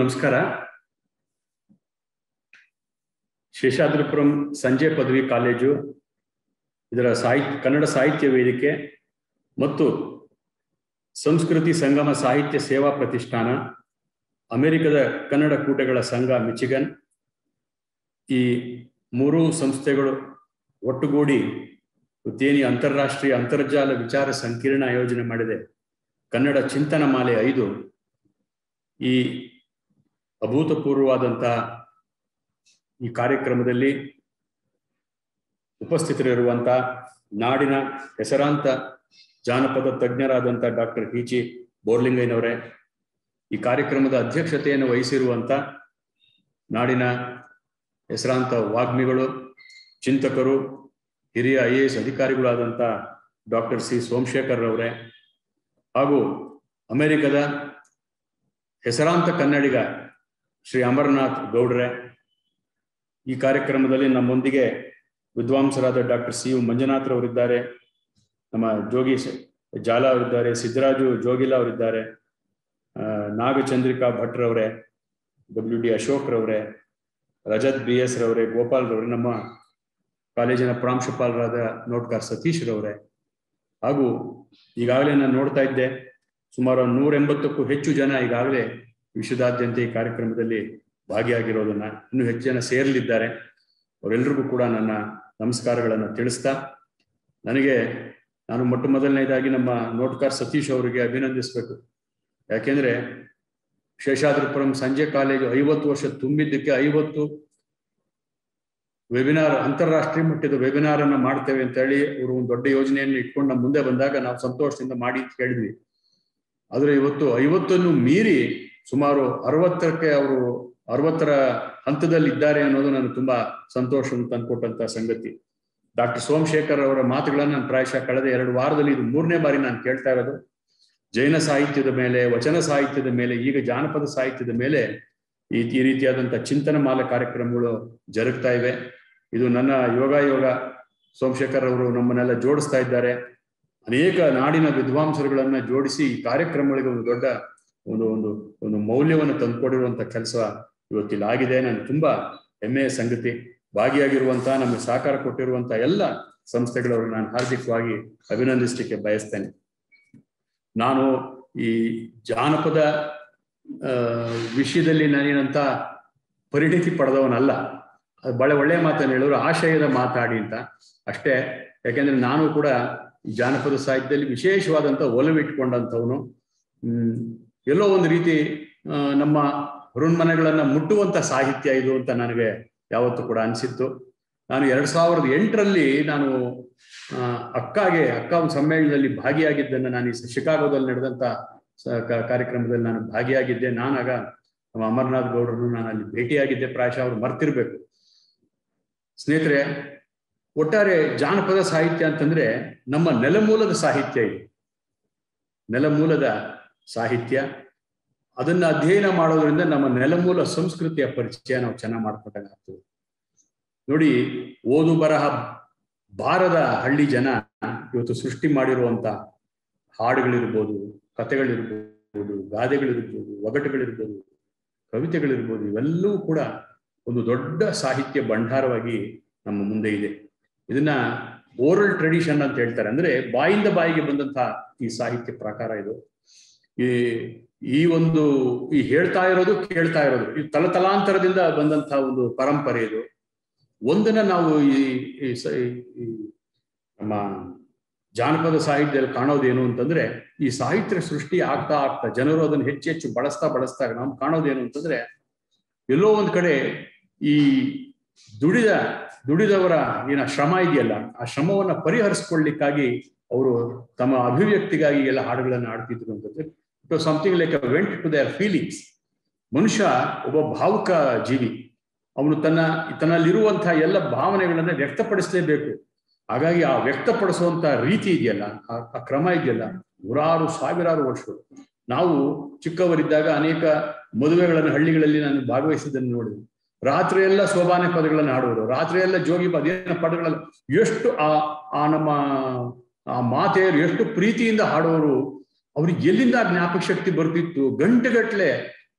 ನಮಸ್ಕಾರ ಶೇಷಾದ್ರಿಪುರಂ ಸಂಜಯ್ ಪದವಿ ಕಾಲೇಜು ಇದರ ಸಾಹಿತ್ಯ ಕನ್ನಡ ಸಾಹಿತ್ಯ ವೇದಿಕೆ ಮತ್ತು ಸಂಸ್ಕೃತಿ ಸಂಗಮ ಸಾಹಿತ್ಯ ಸೇವಾ ಪ್ರತಿಷ್ಠಾನ ಅಮೆರಿಕದ ಕನ್ನಡ ಕೂಟಗಳ ಸಂಘ ಮಿಚಿಗನ್ ಈ ಮೂರೂ ಸಂಸ್ಥೆಗಳು ಒಟ್ಟುಗೂಡಿ ಇವತ್ತೇನಿ ಅಂತಾರಾಷ್ಟ್ರೀಯ ಅಂತರ್ಜಾಲ ವಿಚಾರ ಸಂಕಿರಣ ಆಯೋಜನೆ ಮಾಡಿದೆ ಕನ್ನಡ ಚಿಂತನ ಮಾಲೆ ಐದು ಈ ಅಭೂತಪೂರ್ವವಾದಂತಹ ಈ ಕಾರ್ಯಕ್ರಮದಲ್ಲಿ ಉಪಸ್ಥಿತರಿರುವಂತ ನಾಡಿನ ಹೆಸರಾಂತ ಜಾನಪದ ತಜ್ಞರಾದಂಥ ಡಾಕ್ಟರ್ ಟಿ ಜಿ ಬೋರ್ಲಿಂಗಯ್ಯನವರೇ ಈ ಕಾರ್ಯಕ್ರಮದ ಅಧ್ಯಕ್ಷತೆಯನ್ನು ವಹಿಸಿರುವಂತ ನಾಡಿನ ಹೆಸರಾಂತ ವಾಗ್ಮಿಗಳು ಚಿಂತಕರು ಹಿರಿಯ ಐ ಎ ಎಸ್ ಅಧಿಕಾರಿಗಳಾದಂಥ ಡಾಕ್ಟರ್ ಸಿ ಸೋಮಶೇಖರ್ ಅವರೇ ಹಾಗೂ ಅಮೆರಿಕದ ಹೆಸರಾಂತ ಕನ್ನಡಿಗ ಶ್ರೀ ಅಮರನಾಥ್ ಗೌಡ್ರೆ ಈ ಕಾರ್ಯಕ್ರಮದಲ್ಲಿ ನಮ್ಮೊಂದಿಗೆ ವಿದ್ವಾಂಸರಾದ ಡಾಕ್ಟರ್ ಸಿ ಯು ಮಂಜುನಾಥ್ರವರಿದ್ದಾರೆ ನಮ್ಮ ಜೋಗಿ ಜಾಲ ಅವರಿದ್ದಾರೆ ಸಿದ್ದರಾಜು ಜೋಗಿಲ ಅವರಿದ್ದಾರೆ ನಾಗಚಂದ್ರಿಕಾ ಭಟ್ರವರೇ ಡಬ್ಲ್ಯೂ ಡಿ ಅಶೋಕ್ರವರೇ ರಜತ್ ಬಿ ಎಸ್ ರವರೇ ಗೋಪಾಲ್ ರವರೇ ನಮ್ಮ ಕಾಲೇಜಿನ ಪ್ರಾಂಶುಪಾಲರಾದ ನೋಟ್ಕಾರ್ ಸತೀಶ್ ರವರೇ ಹಾಗೂ ಈಗಾಗಲೇ ನಾನು ನೋಡ್ತಾ ಇದ್ದೆ ಸುಮಾರು ನೂರ ಎಂಬತ್ತಕ್ಕೂ ಹೆಚ್ಚು ಜನ ಈಗಾಗಲೇ ವಿಶ್ವದಾದ್ಯಂತ ಈ ಕಾರ್ಯಕ್ರಮದಲ್ಲಿ ಭಾಗಿಯಾಗಿರೋದನ್ನ ಇನ್ನೂ ಹೆಚ್ಚು ಜನ ಸೇರಲಿದ್ದಾರೆ ಅವರೆಲ್ಲರಿಗೂ ಕೂಡ ನನ್ನ ನಮಸ್ಕಾರಗಳನ್ನು ತಿಳಿಸ್ತಾ ನನಗೆ ನಾನು ಮೊಟ್ಟ ಮೊದಲನೇದಾಗಿ ನಮ್ಮ ನೋಟ್ಕಾರ್ ಸತೀಶ್ ಅವರಿಗೆ ಅಭಿನಂದಿಸಬೇಕು ಯಾಕೆಂದ್ರೆ ಶೇಷಾದ್ರಿಪುರಂ ಸಂಜೆ ಕಾಲೇಜು ಐವತ್ತು ವರ್ಷ ತುಂಬಿದ್ದಕ್ಕೆ ಐವತ್ತು ವೆಬಿನಾರ್ ಅಂತಾರಾಷ್ಟ್ರೀಯ ಮಟ್ಟದ ವೆಬಿನಾರ್ ಅನ್ನ ಮಾಡ್ತೇವೆ ಅಂತ ಹೇಳಿ ಅವರು ಒಂದು ದೊಡ್ಡ ಯೋಜನೆಯನ್ನು ಇಟ್ಕೊಂಡು ನಮ್ಮ ಮುಂದೆ ಬಂದಾಗ ನಾವು ಸಂತೋಷದಿಂದ ಮಾಡಿ ಅಂತ ಹೇಳಿದ್ವಿ ಆದ್ರೆ ಇವತ್ತು ಐವತ್ತನ್ನು ಮೀರಿ ಸುಮಾರು ಅರವತ್ತಕ್ಕೆ ಅವರು ಅರವತ್ತರ ಹಂತದಲ್ಲಿ ಇದ್ದಾರೆ ಅನ್ನೋದು ನನಗೆ ತುಂಬಾ ಸಂತೋಷವನ್ನು ತಂದುಕೊಟ್ಟಂತ ಸಂಗತಿ ಡಾಕ್ಟರ್ ಸೋಮಶೇಖರ್ ಅವರ ಮಾತುಗಳನ್ನ ನಾನು ಪ್ರಾಯಶಃ ಕಳೆದ ಎರಡು ವಾರದಲ್ಲಿ ಇದು ಮೂರನೇ ಬಾರಿ ನಾನು ಕೇಳ್ತಾ ಇರೋದು ಜೈನ ಸಾಹಿತ್ಯದ ಮೇಲೆ ವಚನ ಸಾಹಿತ್ಯದ ಮೇಲೆ ಈಗ ಜಾನಪದ ಸಾಹಿತ್ಯದ ಮೇಲೆ ಈ ಈ ರೀತಿಯಾದಂತಹ ಚಿಂತನ ಮಾಲ ಕಾರ್ಯಕ್ರಮಗಳು ಜರುಗ್ತಾ ಇವೆ ಇದು ನನ್ನ ಯೋಗ ಯೋಗ ಸೋಮಶೇಖರ್ ಅವರು ನಮ್ಮನ್ನೆಲ್ಲ ಜೋಡಿಸ್ತಾ ಇದ್ದಾರೆ ಅನೇಕ ನಾಡಿನ ವಿದ್ವಾಂಸರುಗಳನ್ನ ಜೋಡಿಸಿ ಈ ಕಾರ್ಯಕ್ರಮಗಳಿಗೆ ಒಂದು ದೊಡ್ಡ ಒಂದು ಒಂದು ಒಂದು ಮೌಲ್ಯವನ್ನು ತಂದುಕೊಡಿರುವಂತ ಕೆಲಸ ಇವತ್ತಿಲ್ಲಿ ಆಗಿದೆ ನಾನು ತುಂಬಾ ಹೆಮ್ಮೆಯ ಸಂಗತಿ ಭಾಗಿಯಾಗಿರುವಂತಹ ನಮಗೆ ಸಹಕಾರ ಕೊಟ್ಟಿರುವಂತಹ ಎಲ್ಲ ಸಂಸ್ಥೆಗಳವರು ನಾನು ಹಾರ್ದಿಕವಾಗಿ ಅಭಿನಂದಿಸಲಿಕ್ಕೆ ಬಯಸ್ತೇನೆ ನಾನು ಈ ಜಾನಪದ ವಿಷಯದಲ್ಲಿ ನಾನೇನಂತ ಪರಿಣಿತಿ ಪಡೆದವನಲ್ಲ ಅದು ಬಹಳ ಒಳ್ಳೆಯ ಮಾತನ್ನು ಹೇಳಿದ್ರು ಆಶಯದ ಮಾತಾಡಿ ಅಂತ ಅಷ್ಟೇ ಯಾಕೆಂದ್ರೆ ನಾನು ಕೂಡ ಜಾನಪದ ಸಾಹಿತ್ಯದಲ್ಲಿ ವಿಶೇಷವಾದಂಥ ಒಲವಿಟ್ಕೊಂಡಂಥವನು ಹ್ಮ್ ಎಲ್ಲೋ ಒಂದು ರೀತಿ ನಮ್ಮ ಹೃನ್ಮನೆಗಳನ್ನ ಮುಟ್ಟುವಂತ ಸಾಹಿತ್ಯ ಇದು ಅಂತ ನನಗೆ ಯಾವತ್ತೂ ಕೂಡ ಅನಿಸಿತ್ತು ನಾನು ಎರಡ್ ಸಾವಿರದ ಎಂಟರಲ್ಲಿ ನಾನು ಅಕ್ಕಾಗೆ ಅಕ್ಕ ಒಂದು ಸಮ್ಮೇಳನದಲ್ಲಿ ಭಾಗಿಯಾಗಿದ್ದನ್ನು ನಾನು ಈ ಶಿಕಾಗೋದಲ್ಲಿ ನಡೆದಂತ ಕಾರ್ಯಕ್ರಮದಲ್ಲಿ ನಾನು ಭಾಗಿಯಾಗಿದ್ದೆ ನಾನಾಗ ನಮ್ಮ ಅಮರನಾಥ್ ಗೌಡರನ್ನು ನಾನು ಅಲ್ಲಿ ಭೇಟಿಯಾಗಿದ್ದೆ ಪ್ರಾಯಶಃ ಅವ್ರು ಮರ್ತಿರ್ಬೇಕು ಸ್ನೇಹಿತರೆ ಒಟ್ಟಾರೆ ಜಾನಪದ ಸಾಹಿತ್ಯ ಅಂತಂದ್ರೆ ನಮ್ಮ ನೆಲಮೂಲದ ಸಾಹಿತ್ಯ ಇದು ನೆಲಮೂಲದ ಸಾಹಿತ್ಯ ಅದನ್ನ ಅಧ್ಯಯನ ಮಾಡೋದ್ರಿಂದ ನಮ್ಮ ನೆಲಮೂಲ ಸಂಸ್ಕೃತಿಯ ಪರಿಚಯ ನಾವು ಚೆನ್ನಾಗಿ ಮಾಡ್ಕೊಟ್ಟಾಗ್ತದೆ ನೋಡಿ ಓದು ಬರಹ ಬಾರದ ಹಳ್ಳಿ ಜನ ಇವತ್ತು ಸೃಷ್ಟಿ ಮಾಡಿರುವಂತ ಹಾಡುಗಳಿರ್ಬೋದು ಕಥೆಗಳಿರ್ಬೋದು ಗಾದೆಗಳಿರ್ಬೋದು ಒಗಟುಗಳಿರ್ಬೋದು ಕವಿತೆಗಳಿರ್ಬೋದು ಇವೆಲ್ಲವೂ ಕೂಡ ಒಂದು ದೊಡ್ಡ ಸಾಹಿತ್ಯ ಭಂಡಾರವಾಗಿ ನಮ್ಮ ಮುಂದೆ ಇದೆ ಇದನ್ನ ಓರಲ್ ಟ್ರೆಡಿಷನ್ ಅಂತ ಹೇಳ್ತಾರೆ ಅಂದ್ರೆ ಬಾಯಿಂದ ಬಾಯಿಗೆ ಬಂದಂತಹ ಈ ಸಾಹಿತ್ಯ ಪ್ರಕಾರ ಇದು ಈ ಈ ಒಂದು ಈ ಹೇಳ್ತಾ ಇರೋದು ಕೇಳ್ತಾ ಇರೋದು ಈ ತಲತಲಾಂತರದಿಂದ ಬಂದಂತಹ ಒಂದು ಪರಂಪರೆ ಇದು ಒಂದನ್ನ ನಾವು ಈ ನಮ್ಮ ಜಾನಪದ ಸಾಹಿತ್ಯದಲ್ಲಿ ಕಾಣೋದೇನು ಅಂತಂದ್ರೆ ಈ ಸಾಹಿತ್ಯ ಸೃಷ್ಟಿ ಆಗ್ತಾ ಆಗ್ತಾ ಜನರು ಅದನ್ನು ಹೆಚ್ಚು ಹೆಚ್ಚು ಬಳಸ್ತಾ ಬಳಸ್ತಾ ನಾವು ಕಾಣೋದೇನು ಅಂತಂದ್ರೆ ಎಲ್ಲೋ ಒಂದ್ ಕಡೆ ಈ ದುಡಿದ ದುಡಿದವರ ಏನ ಶ್ರಮ ಇದೆಯಲ್ಲ ಆ ಶ್ರಮವನ್ನ ಪರಿಹರಿಸ್ಕೊಳ್ಳಿಕ್ಕಾಗಿ ಅವರು ತಮ್ಮ ಅಭಿವ್ಯಕ್ತಿಗಾಗಿ ಎಲ್ಲ ಹಾಡುಗಳನ್ನು ಆಡ್ತಿದ್ರು ಅಂತಂದ್ರೆ it was something like a vent to their feelings ಮನುಷ್ಯ ಒಬ್ಬ ಭಾವುಕ ಜೀವಿ ಅವನು ತನ್ನ ತನ್ನಲ್ಲಿರುವಂತಹ ಎಲ್ಲ ಭಾವನೆಗಳನ್ನ ವ್ಯಕ್ತಪಡಿಸಲೇಬೇಕು ಹಾಗಾಗಿ ಆ ವ್ಯಕ್ತಪಡಿಸುವಂತ ರೀತಿ ಇದೆಯಲ್ಲ ಆ ಕ್ರಮ ಇದೆಯಲ್ಲ ನೂರಾರು ಸಾವಿರಾರು ವರ್ಷಗಳು ನಾವು ಚಿಕ್ಕವರಿದ್ದಾಗ ಅನೇಕ ಮದುವೆಗಳನ್ನು ಹಳ್ಳಿಗಳಲ್ಲಿ ನಾನು ಭಾಗವಹಿಸಿದ್ದನ್ನು ನೋಡಿದೆ ರಾತ್ರಿ ಎಲ್ಲ ಸೋಬಾನೆ ಪದಗಳನ್ನು ಹಾಡುವರು ರಾತ್ರಿ ಎಲ್ಲ ಜೋಗಿ ಪದೇನ ಪದಗಳೆಲ್ಲ ಎಷ್ಟು ಆ ಆ ನಮ್ಮ ಆ ಮಾತೆಯರು ಎಷ್ಟು ಪ್ರೀತಿಯಿಂದ ಹಾಡುವರು ಅವ್ರಿಗೆ ಎಲ್ಲಿಂದ ಜ್ಞಾಪಕ ಶಕ್ತಿ ಬರ್ತಿತ್ತು ಗಂಟೆಗಟ್ಲೆ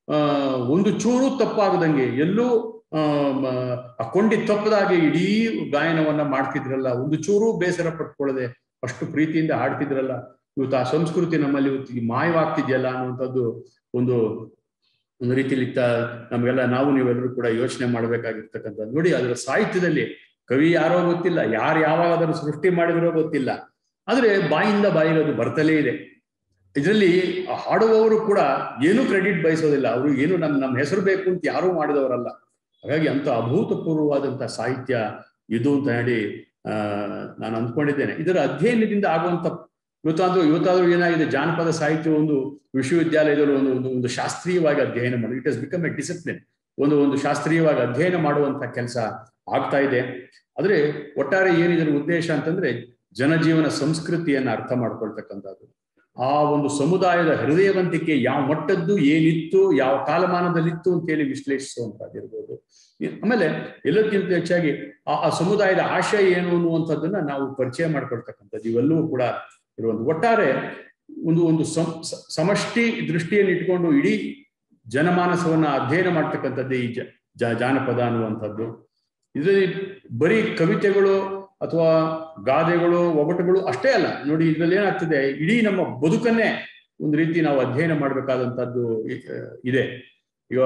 ಆ ಒಂದು ಚೂರು ತಪ್ಪಾಗದಂಗೆ ಎಲ್ಲೂ ಆ ಆ ಕೊಂಡಿ ತಪ್ಪದಾಗೆ ಇಡೀ ಗಾಯನವನ್ನ ಮಾಡ್ತಿದ್ರಲ್ಲ ಒಂದು ಚೂರು ಬೇಸರ ಪಟ್ಕೊಳ್ಳದೆ ಅಷ್ಟು ಪ್ರೀತಿಯಿಂದ ಹಾಡ್ತಿದ್ರಲ್ಲ ಇವತ್ತು ಆ ಸಂಸ್ಕೃತಿ ನಮ್ಮಲ್ಲಿ ಇವತ್ತು ಮಾಯವಾಗ್ತಿದ್ಯಲ್ಲ ಅನ್ನುವಂಥದ್ದು ಒಂದು ಒಂದು ರೀತಿಯಲ್ಲಿ ನಮಗೆಲ್ಲ ನಾವು ನೀವೆಲ್ಲರೂ ಕೂಡ ಯೋಚನೆ ಮಾಡ್ಬೇಕಾಗಿರ್ತಕ್ಕಂಥದ್ದು ನೋಡಿ ಅದರ ಸಾಹಿತ್ಯದಲ್ಲಿ ಕವಿ ಯಾರೋ ಗೊತ್ತಿಲ್ಲ ಯಾರು ಯಾವಾಗ ಅದನ್ನು ಸೃಷ್ಟಿ ಮಾಡಿದ್ರೋ ಗೊತ್ತಿಲ್ಲ ಆದ್ರೆ ಬಾಯಿಂದ ಬಾಯಿಗೆ ಅದು ಬರ್ತಲೇ ಇದೆ ಇದರಲ್ಲಿ ಹಾಡುವವರು ಕೂಡ ಏನೂ ಕ್ರೆಡಿಟ್ ಬಯಸೋದಿಲ್ಲ ಅವರು ಏನು ನಮ್ ನಮ್ಮ ಹೆಸರು ಬೇಕು ಅಂತ ಯಾರೂ ಮಾಡಿದವರಲ್ಲ ಹಾಗಾಗಿ ಅಂತ ಅಭೂತಪೂರ್ವವಾದಂತಹ ಸಾಹಿತ್ಯ ಇದು ಅಂತ ಹೇಳಿ ಆ ನಾನು ಅಂದ್ಕೊಂಡಿದ್ದೇನೆ ಇದರ ಅಧ್ಯಯನದಿಂದ ಆಗುವಂತ ಇವತ್ತಾದ್ರೂ ಇವತ್ತಾದ್ರೂ ಏನಾಗಿದೆ ಜಾನಪದ ಸಾಹಿತ್ಯ ಒಂದು ವಿಶ್ವವಿದ್ಯಾಲಯದಲ್ಲಿ ಒಂದು ಒಂದು ಒಂದು ಶಾಸ್ತ್ರೀಯವಾಗಿ ಅಧ್ಯಯನ ಮಾಡಿ it is become a discipline ಒಂದು ಒಂದು ಶಾಸ್ತ್ರೀಯವಾಗಿ ಅಧ್ಯಯನ ಮಾಡುವಂತ ಕೆಲಸ ಆಗ್ತಾ ಇದೆ ಆದ್ರೆ ಒಟ್ಟಾರೆ ಏನಿದರ ಉದ್ದೇಶ ಅಂತಂದ್ರೆ ಜನಜೀವನ ಸಂಸ್ಕೃತಿಯನ್ನ ಅರ್ಥ ಮಾಡ್ಕೊಳ್ತಕ್ಕಂಥದ್ದು ಆ ಒಂದು ಸಮುದಾಯದ ಹೃದಯವಂತಿಕೆ ಯಾವ ಮಟ್ಟದ್ದು ಏನಿತ್ತು ಯಾವ ಕಾಲಮಾನದಲ್ಲಿತ್ತು ಅಂತೇಳಿ ವಿಶ್ಲೇಷಿಸುವಂತಹದ್ದಿರ್ಬೋದು ಆಮೇಲೆ ಎಲ್ಲಕ್ಕಿಂತ ಹೆಚ್ಚಾಗಿ ಆ ಆ ಸಮುದಾಯದ ಆಶಯ ಏನು ಅನ್ನುವಂಥದ್ದನ್ನ ನಾವು ಪರಿಚಯ ಮಾಡ್ಕೊಳ್ತಕ್ಕಂಥದ್ದು ಇವೆಲ್ಲವೂ ಕೂಡ ಇರುವಂತ ಒಟ್ಟಾರೆ ಒಂದು ಒಂದು ಸಮಷ್ಟಿ ದೃಷ್ಟಿಯನ್ನು ಇಟ್ಕೊಂಡು ಇಡೀ ಜನಮಾನಸವನ್ನ ಅಧ್ಯಯನ ಮಾಡ್ತಕ್ಕಂಥದ್ದೇ ಈ ಜ ಜಾನಪದ ಅನ್ನುವಂಥದ್ದು ಇದರಲ್ಲಿ ಬರೀ ಕವಿತೆಗಳು ಅಥವಾ ಗಾದೆಗಳು ಒಗಟುಗಳು ಅಷ್ಟೇ ಅಲ್ಲ ನೋಡಿ ಇದ್ರಲ್ಲಿ ಏನಾಗ್ತದೆ ಇಡೀ ನಮ್ಮ ಬದುಕನ್ನೇ ಒಂದು ರೀತಿ ನಾವು ಅಧ್ಯಯನ ಮಾಡಬೇಕಾದಂಥದ್ದು ಇದೆ ಈಗ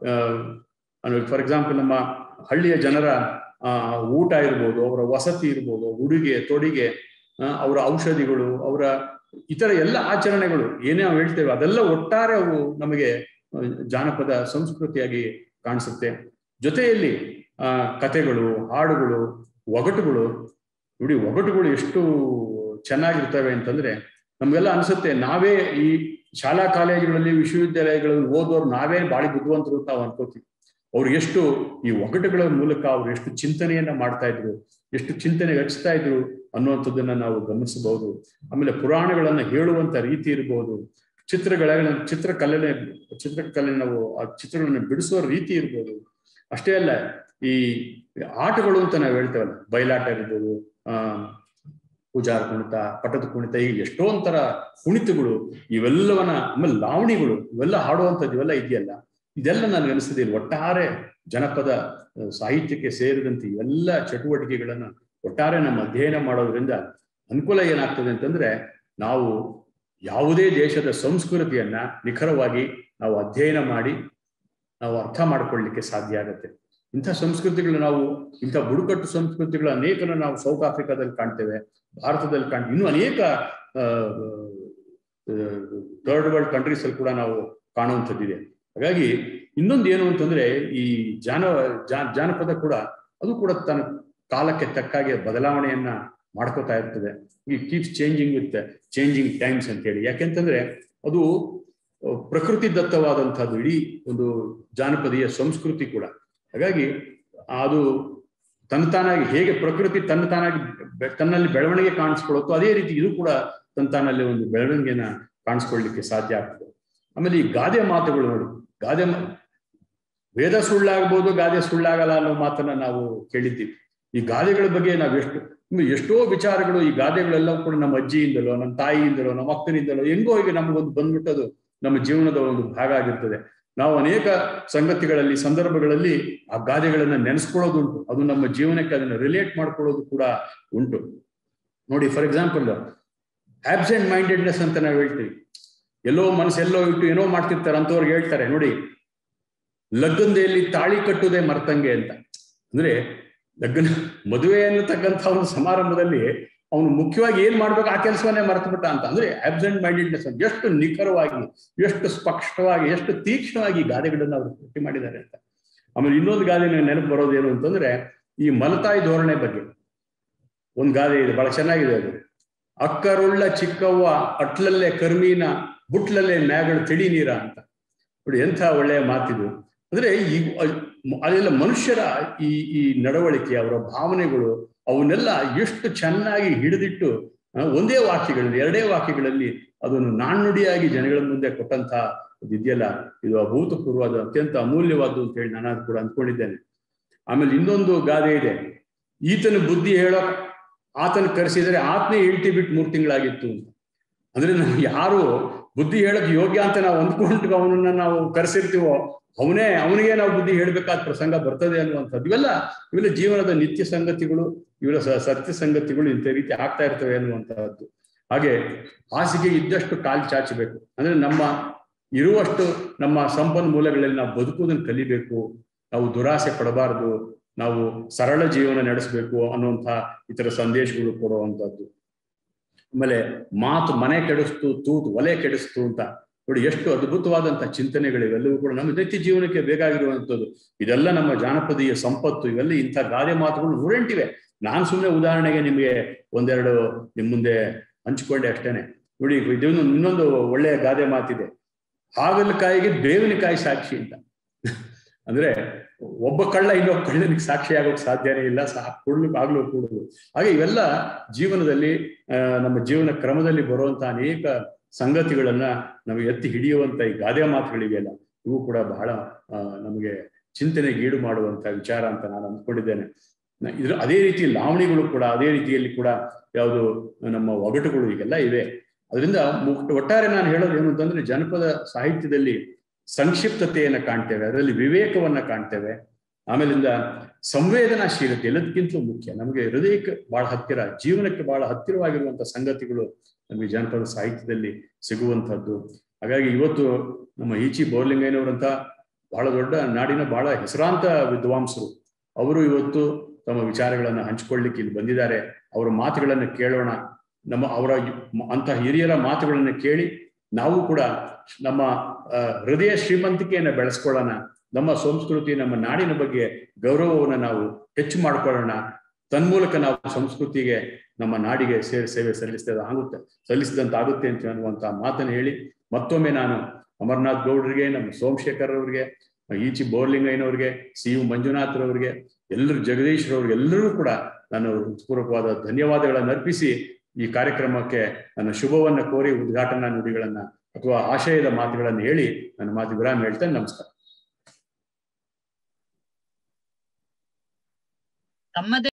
ಫಾರ್ ಎಕ್ಸಾಂಪಲ್ ನಮ್ಮ ಹಳ್ಳಿಯ ಜನರ ಊಟ ಇರ್ಬೋದು ಅವರ ವಸತಿ ಇರ್ಬೋದು ಉಡುಗೆ ತೊಡಿಗೆ ಅವರ ಔಷಧಿಗಳು ಅವರ ಇತರ ಎಲ್ಲ ಆಚರಣೆಗಳು ಏನೇ ನಾವು ಹೇಳ್ತೇವೆ ಅದೆಲ್ಲ ಒಟ್ಟಾರೆ ಅವು ನಮಗೆ ಜಾನಪದ ಸಂಸ್ಕೃತಿಯಾಗಿ ಕಾಣಿಸುತ್ತೆ ಜೊತೆಯಲ್ಲಿ ಆ ಕತೆಗಳು ಹಾಡುಗಳು ಒಗಟುಗಳು ನೋಡಿ ಒಗಟುಗಳು ಎಷ್ಟು ಚೆನ್ನಾಗಿರ್ತವೆ ಅಂತಂದ್ರೆ ನಮ್ಗೆಲ್ಲ ಅನ್ಸುತ್ತೆ ನಾವೇ ಈ ಶಾಲಾ ಕಾಲೇಜುಗಳಲ್ಲಿ ವಿಶ್ವವಿದ್ಯಾಲಯಗಳಲ್ಲಿ ಓದೋರು ನಾವೇ ಬಾಳಿ ಬುದ್ಧಿವಂತರು ಅಂತ ನಾವು ಅನ್ಕೋತೀವಿ ಅವ್ರು ಎಷ್ಟು ಈ ಒಗಟುಗಳ ಮೂಲಕ ಅವ್ರು ಎಷ್ಟು ಚಿಂತನೆಯನ್ನ ಮಾಡ್ತಾ ಇದ್ರು ಎಷ್ಟು ಚಿಂತನೆ ಹಚ್ತಾ ಇದ್ರು ಅನ್ನುವಂಥದ್ದನ್ನ ನಾವು ಗಮನಿಸಬಹುದು ಆಮೇಲೆ ಪುರಾಣಗಳನ್ನ ಹೇಳುವಂತ ರೀತಿ ಇರ್ಬೋದು ಚಿತ್ರಗಳ ಚಿತ್ರಕಲೆ ಚಿತ್ರಕಲೆ ನಾವು ಆ ಚಿತ್ರಗಳನ್ನ ಬಿಡಿಸುವ ರೀತಿ ಇರ್ಬೋದು ಅಷ್ಟೇ ಅಲ್ಲ ಈ ಆಟಗಳು ಅಂತ ನಾವು ಹೇಳ್ತೇವಲ್ಲ ಬಯಲಾಟ ಇರ್ಬೋದು ಆ ಪೂಜಾರ ಕುಣಿತ ಪಟದ ಕುಣಿತ ಈ ಎಷ್ಟೊಂಥರ ಕುಣಿತಗಳು ಇವೆಲ್ಲವನ್ನ ಆಮೇಲೆ ಲಾವಣಿಗಳು ಇವೆಲ್ಲ ಹಾಡುವಂಥದ್ದು ಇವೆಲ್ಲ ಇದೆಯಲ್ಲ ಇದೆಲ್ಲ ನನಗೆ ಅನಿಸ್ತದೆ ಒಟ್ಟಾರೆ ಜನಪದ ಸಾಹಿತ್ಯಕ್ಕೆ ಸೇರಿದಂತೆ ಇವೆಲ್ಲ ಚಟುವಟಿಕೆಗಳನ್ನ ಒಟ್ಟಾರೆ ನಮ್ಮ ಅಧ್ಯಯನ ಮಾಡೋದ್ರಿಂದ ಅನುಕೂಲ ಏನಾಗ್ತದೆ ಅಂತಂದ್ರೆ ನಾವು ಯಾವುದೇ ದೇಶದ ಸಂಸ್ಕೃತಿಯನ್ನ ನಿಖರವಾಗಿ ನಾವು ಅಧ್ಯಯನ ಮಾಡಿ ನಾವು ಅರ್ಥ ಮಾಡ್ಕೊಳ್ಳಿಕ್ಕೆ ಸಾಧ್ಯ ಆಗತ್ತೆ ಇಂಥ ಸಂಸ್ಕೃತಿಗಳು ನಾವು ಇಂಥ ಬುಡಕಟ್ಟು ಸಂಸ್ಕೃತಿಗಳ ಅನೇಕನ ನಾವು ಸೌತ್ ಆಫ್ರಿಕಾದಲ್ಲಿ ಕಾಣ್ತೇವೆ ಭಾರತದಲ್ಲಿ ಕಾಣ್ ಇನ್ನೂ ಅನೇಕ ಥರ್ಡ್ ವರ್ಲ್ಡ್ ಕಂಟ್ರೀಸ್ ಅಲ್ಲಿ ಕೂಡ ನಾವು ಕಾಣುವಂಥದ್ದಿದೆ ಹಾಗಾಗಿ ಇನ್ನೊಂದು ಏನು ಅಂತಂದ್ರೆ ಈ ಜಾನ ಜಾನಪದ ಕೂಡ ಅದು ಕೂಡ ತನ್ನ ಕಾಲಕ್ಕೆ ತಕ್ಕಾಗೆ ಬದಲಾವಣೆಯನ್ನ ಮಾಡ್ಕೋತಾ ಇರ್ತದೆ ಈ keeps changing with changing times ಅಂತ ಹೇಳಿ ಯಾಕೆಂತಂದ್ರೆ ಅದು ಪ್ರಕೃತಿ ದತ್ತವಾದಂತಹದ್ದು ಇಡೀ ಒಂದು ಜಾನಪದೀಯ ಸಂಸ್ಕೃತಿ ಕೂಡ ಹಾಗಾಗಿ ಅದು ತನ್ನ ತಾನಾಗಿ ಹೇಗೆ ಪ್ರಕೃತಿ ತನ್ನ ತಾನಾಗಿ ತನ್ನಲ್ಲಿ ಬೆಳವಣಿಗೆ ಕಾಣಿಸ್ಕೊಳ್ಳುತ್ತೋ ಅದೇ ರೀತಿ ಇದು ಕೂಡ ತನ್ನ ತಾನಲ್ಲಿ ಒಂದು ಬೆಳವಣಿಗೆನ ಕಾಣಿಸ್ಕೊಳ್ಳಿಕ್ಕೆ ಸಾಧ್ಯ ಆಗ್ತದೆ ಆಮೇಲೆ ಈ ಗಾದೆ ಮಾತುಗಳು ನೋಡಿ ಗಾದೆ ವೇದ ಸುಳ್ಳಾಗ್ಬೋದು ಗಾದೆ ಸುಳ್ಳಾಗಲ್ಲ ಅನ್ನೋ ಮಾತನ್ನ ನಾವು ಕೇಳಿದ್ದೀವಿ ಈ ಗಾದೆಗಳ ಬಗ್ಗೆ ನಾವು ಎಷ್ಟು ಎಷ್ಟೋ ವಿಚಾರಗಳು ಈ ಗಾದೆಗಳೆಲ್ಲವೂ ಕೂಡ ನಮ್ಮ ಅಜ್ಜಿಯಿಂದಲೋ ನಮ್ಮ ತಾಯಿಯಿಂದಲೋ ನಮ್ಮ ಅಕ್ಕನಿಂದಲೋ ಹೆಂಗೋ ಈಗ ನಮಗೊಂದು ಬಂದ್ಬಿಟ್ಟದು ನಮ್ಮ ಜೀವನದ ಒಂದು ಭಾಗ ಆಗಿರ್ತದೆ ನಾವು ಅನೇಕ ಸಂಗತಿಗಳಲ್ಲಿ ಸಂದರ್ಭಗಳಲ್ಲಿ ಆ ಗಾದೆಗಳನ್ನ ನೆನೆಸ್ಕೊಳ್ಳೋದುಂಟು ಅದು ನಮ್ಮ ಜೀವನಕ್ಕೆ ಅದನ್ನ ರಿಲೇಟ್ ಮಾಡ್ಕೊಳ್ಳೋದು ಕೂಡ ಉಂಟು ನೋಡಿ ಫಾರ್ ಎಕ್ಸಾಂಪಲ್ ಆಬ್ಸೆಂಟ್ ಮೈಂಡೆಡ್ನೆಸ್ ಅಂತ ನಾವು ಹೇಳ್ತೀವಿ ಎಲ್ಲೋ ಮನಸ್ಸೆಲ್ಲೋ ಇಟ್ಟು ಏನೋ ಮಾಡ್ತಿರ್ತಾರೆ ಅಂತವ್ರಿಗೆ ಹೇಳ್ತಾರೆ ನೋಡಿ ಲಗ್ನದಲ್ಲಿ ತಾಳಿ ಕಟ್ಟುವುದೇ ಮರ್ತಂಗೆ ಅಂತ ಅಂದ್ರೆ ಲಗ್ನ ಮದುವೆ ಅನ್ನತಕ್ಕಂಥ ಒಂದು ಸಮಾರಂಭದಲ್ಲಿ ಅವನು ಮುಖ್ಯವಾಗಿ ಏನ್ ಮಾಡ್ಬೇಕು ಆ ಕೆಲಸವನ್ನೇ ಮರೆತು ಬಿಟ್ಟ ಅಂತ ಅಂದ್ರೆ ಆಬ್ಸೆಂಟ್ ಮೈಂಡೆಡ್ನೆಸ್ ಎಷ್ಟು ನಿಖರವಾಗಿ ಎಷ್ಟು ಸ್ಪಷ್ಟವಾಗಿ ಎಷ್ಟು ತೀಕ್ಷ್ಣವಾಗಿ ಗಾದೆಗಳನ್ನ ಅವರು ಸೃಷ್ಟಿ ಮಾಡಿದ್ದಾರೆ ಅಂತ ಆಮೇಲೆ ಇನ್ನೊಂದು ಗಾದೆ ನೆನಪು ಬರೋದೇನು ಅಂತಂದ್ರೆ ಈ ಮಲತಾಯಿ ಧೋರಣೆ ಬಗ್ಗೆ ಒಂದ್ ಗಾದೆ ಇದೆ ಬಹಳ ಚೆನ್ನಾಗಿದೆ ಅದು ಅಕ್ಕರುಳ್ಳ ಚಿಕ್ಕವ್ವ ಅಟ್ಲಲ್ಲೇ ಕರ್ಮೀನ ಬುಟ್ಲಲ್ಲೇ ಮ್ಯಾಗಳು ತಿಳಿ ನೀರ ಅಂತ ನೋಡಿ ಎಂಥ ಒಳ್ಳೆಯ ಮಾತಿದು ಅಂದ್ರೆ ಈ ಅಲ್ಲೆಲ್ಲ ಮನುಷ್ಯರ ಈ ಈ ನಡವಳಿಕೆ ಅವರ ಭಾವನೆಗಳು ಅವನ್ನೆಲ್ಲ ಎಷ್ಟು ಚೆನ್ನಾಗಿ ಹಿಡಿದಿಟ್ಟು ಒಂದೇ ವಾಕ್ಯಗಳಲ್ಲಿ ಎರಡೇ ವಾಕ್ಯಗಳಲ್ಲಿ ಅದನ್ನು ನಾಣ್ಣುಡಿಯಾಗಿ ಜನಗಳ ಮುಂದೆ ಕೊಟ್ಟಂತ ಇದೆಯಲ್ಲ ಇದು ಅಭೂತಪೂರ್ವವಾದ ಅತ್ಯಂತ ಅಮೂಲ್ಯವಾದ್ದು ಅಂತ ಹೇಳಿ ನಾನು ಕೂಡ ಅಂದ್ಕೊಂಡಿದ್ದೇನೆ ಆಮೇಲೆ ಇನ್ನೊಂದು ಗಾದೆ ಇದೆ ಈತನ ಬುದ್ಧಿ ಹೇಳೋ ಆತನ ಕರೆಸಿದರೆ ಆತನೇ ಹೇಳ್ತಿ ಬಿಟ್ಟು ಮೂರು ತಿಂಗಳಾಗಿತ್ತು ಅಂತ ಅಂದ್ರೆ ನಾವು ಯಾರು ಬುದ್ಧಿ ಹೇಳಕ್ ಯೋಗ್ಯ ಅಂತ ನಾವು ಅಂದ್ಕೊಂಡು ಅವನನ್ನ ನಾವು ಕರೆಸಿರ್ತೀವೋ ಅವನೇ ಅವನಿಗೆ ನಾವು ಬುದ್ಧಿ ಹೇಳ್ಬೇಕಾದ ಪ್ರಸಂಗ ಬರ್ತದೆ ಅನ್ನುವಂಥದ್ದು ಇವೆಲ್ಲ ಇವೆಲ್ಲ ಜೀವನದ ನಿತ್ಯ ಸಂಗತಿಗಳು ಇವೆಲ್ಲ ಸ- ಸತ್ಯ ಸಂಗತಿಗಳು ಇಂಥ ರೀತಿ ಆಗ್ತಾ ಇರ್ತವೆ ಅನ್ನುವಂತಹದ್ದು ಹಾಗೆ ಹಾಸಿಗೆ ಇದ್ದಷ್ಟು ಕಾಲು ಚಾಚಬೇಕು ಅಂದ್ರೆ ನಮ್ಮ ಇರುವಷ್ಟು ನಮ್ಮ ಸಂಪನ್ಮೂಲಗಳಲ್ಲಿ ನಾವು ಬದುಕುವುದನ್ನು ಕಲಿಬೇಕು ನಾವು ದುರಾಸೆ ಪಡಬಾರದು ನಾವು ಸರಳ ಜೀವನ ನಡೆಸಬೇಕು ಅನ್ನುವಂಥ ಇತರ ಸಂದೇಶಗಳು ಕೊಡುವಂಥದ್ದು ಆಮೇಲೆ ಮಾತು ಮನೆ ಕೆಡಿಸ್ತು ತೂತು ಒಲೆ ಕೆಡಿಸ್ತು ಅಂತ ನೋಡಿ ಎಷ್ಟು ಅದ್ಭುತವಾದಂತ ಚಿಂತನೆಗಳಿವೆಲ್ಲವೂ ಕೂಡ ನಮ್ಮ ನಿತ್ಯ ಜೀವನಕ್ಕೆ ಬೇಕಾಗಿರುವಂಥದ್ದು ಇದೆಲ್ಲ ನಮ್ಮ ಜಾನಪದೀಯ ಸಂಪತ್ತು ಇವೆಲ್ಲ ಇಂಥ ಗಾದೆ ಮಾತುಗಳು ನೂರೆಂಟಿವೆ ನಾನ್ ಸುಮ್ಮನೆ ಉದಾಹರಣೆಗೆ ನಿಮಗೆ ಒಂದೆರಡು ನಿಮ್ ಮುಂದೆ ಹಂಚಿಕೊಂಡೆ ಅಷ್ಟೇನೆ ನೋಡಿ ಇದೊಂದು ಇನ್ನೊಂದು ಒಳ್ಳೆಯ ಗಾದೆ ಮಾತಿದೆ ಹಾಗಲಕಾಯಿಗೆ ಬೇವಿನಕಾಯಿ ಸಾಕ್ಷಿ ಅಂತ ಅಂದ್ರೆ ಒಬ್ಬ ಕಳ್ಳ ಇನ್ನೊಬ್ಬ ಕಳ್ಳನಿಗೆ ಸಾಕ್ಷಿ ಆಗೋಕ್ ಸಾಧ್ಯನೇ ಇಲ್ಲ ಸಾ ಕೊಡ್ಲಿಕ್ಕೆ ಆಗ್ಲೂ ಕೂಡುದು ಹಾಗೆ ಇವೆಲ್ಲ ಜೀವನದಲ್ಲಿ ಆ, ನಮ್ಮ ಜೀವನ ಕ್ರಮದಲ್ಲಿ ಬರುವಂತ ಅನೇಕ ಸಂಗತಿಗಳನ್ನ ನಾವು ಎತ್ತಿ ಹಿಡಿಯುವಂತ ಈ ಗಾದೆ ಮಾತುಗಳಿವೆಯಲ್ಲ ಇವು ಕೂಡ ಬಹಳ ಆ, ನಮಗೆ ಚಿಂತನೆಗೆ ಈಡು ಮಾಡುವಂತ ವಿಚಾರ ಅಂತ ನಾನು ಅಂದ್ಕೊಂಡಿದ್ದೇನೆ ನ- ಇದ್ರ ಅದೇ ರೀತಿ ಲಾವಣಿಗಳು ಕೂಡ ಅದೇ ರೀತಿಯಲ್ಲಿ ಕೂಡ ಯಾವುದು ನಮ್ಮ ಒಗಟುಗಳು ಈಗೆಲ್ಲ ಇವೆ ಅದರಿಂದ ಮುಕ್ತ ಒಟ್ಟಾರೆ ನಾನು ಹೇಳೋದು ಏನು ಅಂತಂದ್ರೆ ಜನಪದ ಸಾಹಿತ್ಯದಲ್ಲಿ ಸಂಕ್ಷಿಪ್ತತೆಯನ್ನ ಕಾಣ್ತೇವೆ ಅದರಲ್ಲಿ ವಿವೇಕವನ್ನ ಕಾಣ್ತೇವೆ ಆಮೇಲಿಂದ ಸಂವೇದನಾಶೀಲತೆ ಎಲ್ಲದಕ್ಕಿಂತಲೂ ಮುಖ್ಯ ನಮಗೆ ಹೃದಯಕ್ಕೆ ಬಹಳ ಹತ್ತಿರ ಜೀವನಕ್ಕೆ ಬಹಳ ಹತ್ತಿರವಾಗಿರುವಂತ ಸಂಗತಿಗಳು ನಮಗೆ ಜನಪದ ಸಾಹಿತ್ಯದಲ್ಲಿ ಸಿಗುವಂತಹದ್ದು ಹಾಗಾಗಿ ಇವತ್ತು ನಮ್ಮ ಈಚಿ ಬೋರ್ಲಿಂಗಯ್ಯನವರಂತ ಬಹಳ ದೊಡ್ಡ ನಾಡಿನ ಬಹಳ ಹೆಸರಾಂತ ವಿದ್ವಾಂಸರು ಅವರು ಇವತ್ತು ತಮ್ಮ ವಿಚಾರಗಳನ್ನ ಹಂಚಿಕೊಳ್ಳಿಕ್ಕೆ ಇಲ್ಲಿ ಬಂದಿದ್ದಾರೆ ಅವರ ಮಾತುಗಳನ್ನು ಕೇಳೋಣ ನಮ್ಮ ಅವರ ಅಂತ ಹಿರಿಯರ ಮಾತುಗಳನ್ನು ಕೇಳಿ ನಾವು ಕೂಡ ನಮ್ಮ ಆ, ಹೃದಯ ಶ್ರೀಮಂತಿಕೆಯನ್ನು ಬೆಳೆಸ್ಕೊಳ್ಳೋಣ ನಮ್ಮ ಸಂಸ್ಕೃತಿ ನಮ್ಮ ನಾಡಿನ ಬಗ್ಗೆ ಗೌರವವನ್ನು ನಾವು ಹೆಚ್ಚು ಮಾಡ್ಕೊಳ್ಳೋಣ ತನ್ಮೂಲಕ ನಾವು ಸಂಸ್ಕೃತಿಗೆ ನಮ್ಮ ನಾಡಿಗೆ ಸೇರಿ ಸೇವೆ ಸಲ್ಲಿಸಿದ ಆಗುತ್ತೆ ಸಲ್ಲಿಸಿದಂತಾಗುತ್ತೆ ಅಂತ ಅನ್ನುವಂತ ಮಾತನ್ನು ಹೇಳಿ ಮತ್ತೊಮ್ಮೆ ನಾನು ಅಮರ್ನಾಥ್ ಗೌಡ್ರಿಗೆ ನಮ್ಮ ಸೋಮಶೇಖರ್ ಅವ್ರಿಗೆ ಈಚಿ ಬೋರ್ಲಿಂಗಯ್ಯನವ್ರಿಗೆ ಸಿ ಯು ಮಂಜುನಾಥ್ರವ್ರಿಗೆ ಎಲ್ಲರೂ ಜಗದೀಶ್ ರವ್ರಿಗೆ ಎಲ್ಲರೂ ಕೂಡ ನಾನು ಹೃತ್ಪೂರ್ವಕವಾದ ಧನ್ಯವಾದಗಳನ್ನು ಅರ್ಪಿಸಿ ಈ ಕಾರ್ಯಕ್ರಮಕ್ಕೆ ನನ್ನ ಶುಭವನ್ನ ಕೋರಿ ಉದ್ಘಾಟನಾ ನುಡಿಗಳನ್ನ ಅಥವಾ ಆಶಯದ ಮಾತುಗಳನ್ನು ಹೇಳಿ ನನ್ನ ಮಾತು ವಿರಾಮ ಹೇಳ್ತೇನೆ ನಮಸ್ಕಾರ ತಮ್ಮದೇ